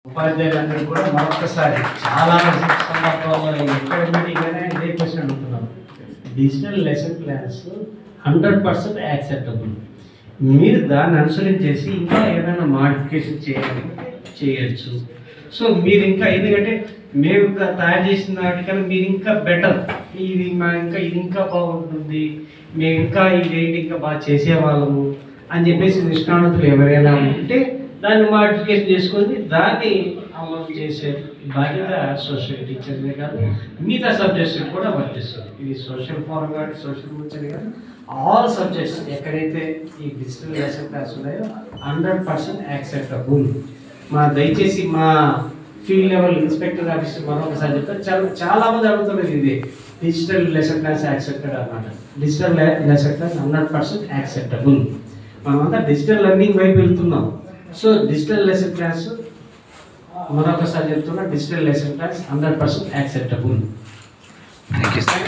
ఉపాధ్యాయులందరూ కూడా మరొకసారి చాలా సందర్భాల్లో ఎక్కడ మీటింగ్ అయినా ఇదే క్వశ్చన్ అడుగుతున్నారు digital lesson plans hundred percent acceptable మీరు దాన్ని అనుసరించేసి ఇంకా ఏదైనా మాడిఫికేషన్ చేయాలి చేయొచ్చు సో మీరు ఇంకా ఎందుకంటే మేము ఇంకా తయారు చేసిన వాటికన్నా మీరు ఇంకా బెటర్ ఇది మా ఇంకా ఇది ఇంకా బాగుంటుంది మేము ఇంకా ఇదేంటి ఇంకా బాగా చేసేవాళ్ళము అని చెప్పేసి నిష్ణాతులు ఎవరైనా ఉంటే దాన్ని మాడిఫికేషన్ చేసుకొని దాన్ని అమలు చేసే బాధ్యత సోషల్ టీచర్లే కాదు మిగతా సబ్జెక్ట్స్ కూడా వర్తిస్తుంది ఇది సోషల్ ఫారం కానీ సోషల్ ముచ్చని కాదు ఆల్ సబ్జెక్ట్స్ ఎక్కడైతే ఈ డిజిటల్ లెసన్ క్లాస్ ఉన్నాయో హండ్రెడ్ పర్సెంట్ యాక్సెప్టబుల్ మా దయచేసి మా ఫీల్డ్ లెవెల్ ఇన్స్పెక్టర్ ఆఫీసర్ మరొకసారి చెప్తారు చాలా చాలా మంది అడుగుతున్నారు ఇది డిజిటల్ లెసన్ క్లాస్ యాక్సెప్టెడ్ అన్నమాట digital lesson class hundred percent acceptable మనమంతా డిజిటల్ లెర్నింగ్ వైపు వెళ్తున్నాం సో డిజిటల్ లెసన్ క్లాస్ మరొకసారి చెప్తున్నా digital lesson class hundred percent acceptable